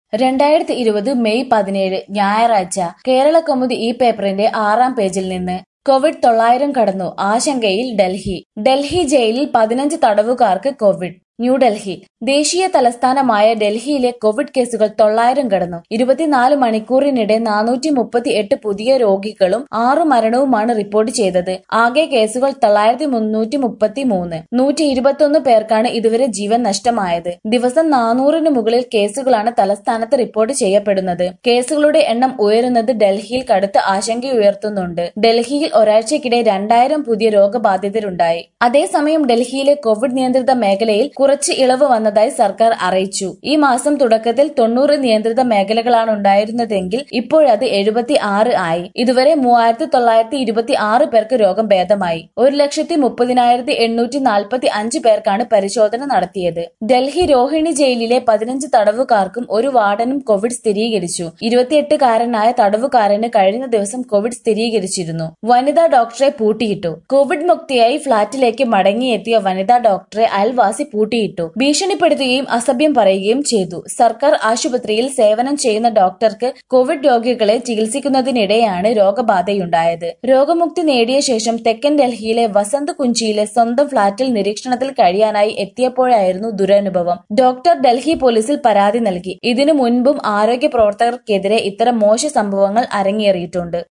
രണ്ടായിരത്തി ഇരുപത് മെയ് പതിനേഴ് ഞായറാഴ്ച കേരളകൗമുദി ഈ പേപ്പറിന്റെ ആറാം പേജിൽ നിന്ന് കോവിഡ് തൊള്ളായിരം കടന്നു ആശങ്കയിൽ ഡൽഹി ഡൽഹി ജയിലിൽ പതിനഞ്ച് തടവുകാർക്ക് കോവിഡ് ന്യൂഡൽഹി ദേശീയ തലസ്ഥാനമായ ഡൽഹിയിലെ കോവിഡ് കേസുകൾ തൊള്ളായിരം കടന്നു ഇരുപത്തിനാല് മണിക്കൂറിനിടെ നാനൂറ്റി മുപ്പത്തി എട്ട് പുതിയ രോഗികളും ആറു മരണവുമാണ് റിപ്പോർട്ട് ചെയ്തത് ആകെ കേസുകൾ തൊള്ളായിരത്തി മുന്നൂറ്റി മുപ്പത്തി മൂന്ന് നൂറ്റി ഇരുപത്തൊന്ന് പേർക്കാണ് ഇതുവരെ ജീവൻ നഷ്ടമായത് ദിവസം നാനൂറിന് മുകളിൽ കേസുകളാണ് തലസ്ഥാനത്ത് റിപ്പോർട്ട് ചെയ്യപ്പെടുന്നത് കേസുകളുടെ എണ്ണം ഉയരുന്നത് ഡൽഹിയിൽ കടുത്ത ആശങ്കയുയർത്തുന്നുണ്ട് ഡൽഹിയിൽ ഒരാഴ്ചക്കിടെ രണ്ടായിരം പുതിയ രോഗബാധിതരുണ്ടായി അതേസമയം ഡൽഹിയിലെ കോവിഡ് നിയന്ത്രിത മേഖലയിൽ കുറച്ച് ഇളവ് വന്നതായി സർക്കാർ അറിയിച്ചു ഈ മാസം തുടക്കത്തിൽ തൊണ്ണൂറ് നിയന്ത്രിത മേഖലകളാണ് ഉണ്ടായിരുന്നതെങ്കിൽ ഇപ്പോഴത് എഴുപത്തി ആറ് ആയി ഇതുവരെ മൂവായിരത്തി തൊള്ളായിരത്തി ഇരുപത്തി ആറ് പേർക്ക് രോഗം ഭേദമായി ഒരു ലക്ഷത്തി മുപ്പതിനായിരത്തി എണ്ണൂറ്റി നാൽപ്പത്തി അഞ്ച് പേർക്കാണ് പരിശോധന നടത്തിയത് ഡൽഹി രോഹിണി ജയിലിലെ പതിനഞ്ച് തടവുകാർക്കും ഒരു വാർഡനും കോവിഡ് സ്ഥിരീകരിച്ചു ഇരുപത്തിയെട്ടുകാരനായ തടവുകാരന് കഴിഞ്ഞ ദിവസം കോവിഡ് സ്ഥിരീകരിച്ചിരുന്നു വനിതാ ഡോക്ടറെ പൂട്ടിയിട്ടു കോവിഡ് മുക്തിയായി ഫ്ളാറ്റിലേക്ക് മടങ്ങിയെത്തിയ വനിതാ ഡോക്ടറെ അയൽവാസി പൂട്ടിയിട്ടു ഭീഷണിപ്പെടുത്തുകയും അസഭ്യം പറയുകയും ചെയ്തു സർക്കാർ ആശുപത്രിയിൽ സേവനം ചെയ്യുന്ന ഡോക്ടർക്ക് കോവിഡ് രോഗികളെ ചികിത്സിക്കുന്നതിനിടെയാണ് രോഗബാധയുണ്ടായത് രോഗമുക്തി നേടിയ ശേഷം തെക്കൻ ഡൽഹിയിലെ വസന്ത് കുഞ്ചിയിലെ സ്വന്തം ഫ്ളാറ്റിൽ നിരീക്ഷണത്തിൽ കഴിയാനായി എത്തിയപ്പോഴായിരുന്നു ദുരനുഭവം ഡോക്ടർ ഡൽഹി പോലീസിൽ പരാതി നൽകി ഇതിനു മുൻപും ആരോഗ്യ പ്രവർത്തകർക്കെതിരെ ഇത്തരം മോശ സംഭവങ്ങൾ അരങ്ങേറിയിട്ടുണ്ട്